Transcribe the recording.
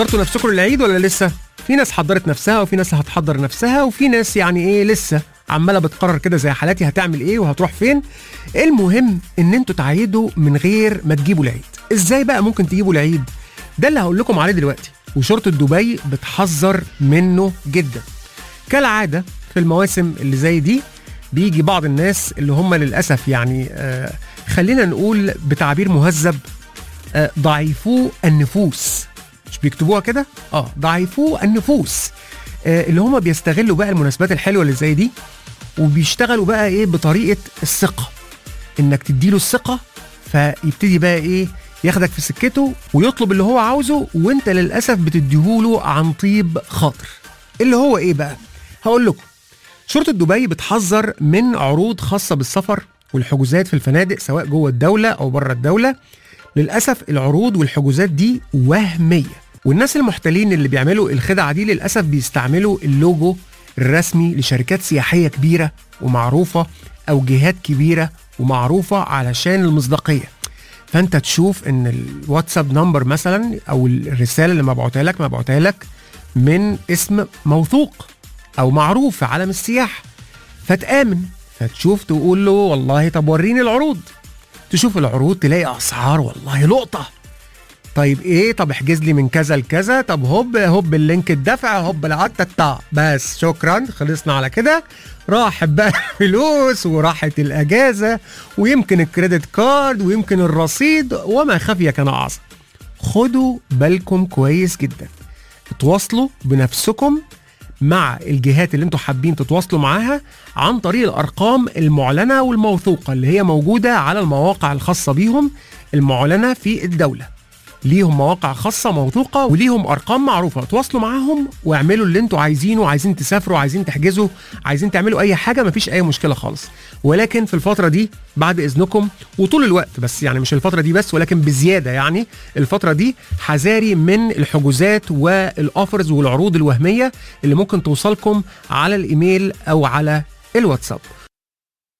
حضرتوا نفسكم للعيد ولا لسه؟ في ناس حضرت نفسها وفي ناس هتحضر نفسها وفي ناس يعني ايه لسه عماله بتقرر كده زي حالاتي هتعمل ايه وهتروح فين المهم ان انتوا تعيدوا من غير ما تجيبوا العيد ازاي بقى ممكن تجيبوا العيد ده اللي هقول لكم عليه دلوقتي وشرطه دبي بتحذر منه جدا كالعاده في المواسم اللي زي دي بيجي بعض الناس اللي هم للاسف يعني آه خلينا نقول بتعبير مهذب آه ضعيفو النفوس مش بيكتبوها كده اه ضعيفو النفوس آه اللي هم بيستغلوا بقى المناسبات الحلوه اللي زي دي وبيشتغلوا بقى ايه بطريقه الثقه انك تديله الثقه فيبتدي بقى ايه ياخدك في سكته ويطلب اللي هو عاوزه وانت للاسف بتديهوله عن طيب خاطر اللي هو ايه بقى هقول لكم شرطه دبي بتحذر من عروض خاصه بالسفر والحجوزات في الفنادق سواء جوه الدوله او بره الدوله للاسف العروض والحجوزات دي وهميه والناس المحتالين اللي بيعملوا الخدعه دي للاسف بيستعملوا اللوجو الرسمي لشركات سياحيه كبيره ومعروفه او جهات كبيره ومعروفه علشان المصداقيه فانت تشوف ان الواتساب نمبر مثلا او الرساله اللي مبعوتها لك مبعوتها لك من اسم موثوق او معروف في عالم السياحه فتامن فتشوف تقول له والله طب وريني العروض تشوف العروض تلاقي اسعار والله لقطه طيب ايه طب احجز لي من كذا لكذا طب هوب هوب اللينك الدفع هوب العتا بس شكرا خلصنا على كده راحت بقى الفلوس وراحت الاجازه ويمكن الكريدت كارد ويمكن الرصيد وما خفي كان اعظم خدوا بالكم كويس جدا اتواصلوا بنفسكم مع الجهات اللي انتوا حابين تتواصلوا معاها عن طريق الارقام المعلنه والموثوقه اللي هي موجوده على المواقع الخاصه بيهم المعلنه في الدوله ليهم مواقع خاصه موثوقه وليهم ارقام معروفه تواصلوا معاهم واعملوا اللي انتوا عايزينه عايزين تسافروا عايزين تحجزوا عايزين تعملوا اي حاجه مفيش اي مشكله خالص ولكن في الفتره دي بعد اذنكم وطول الوقت بس يعني مش الفتره دي بس ولكن بزياده يعني الفتره دي حذاري من الحجوزات والاوفرز والعروض الوهميه اللي ممكن توصلكم على الايميل او على الواتساب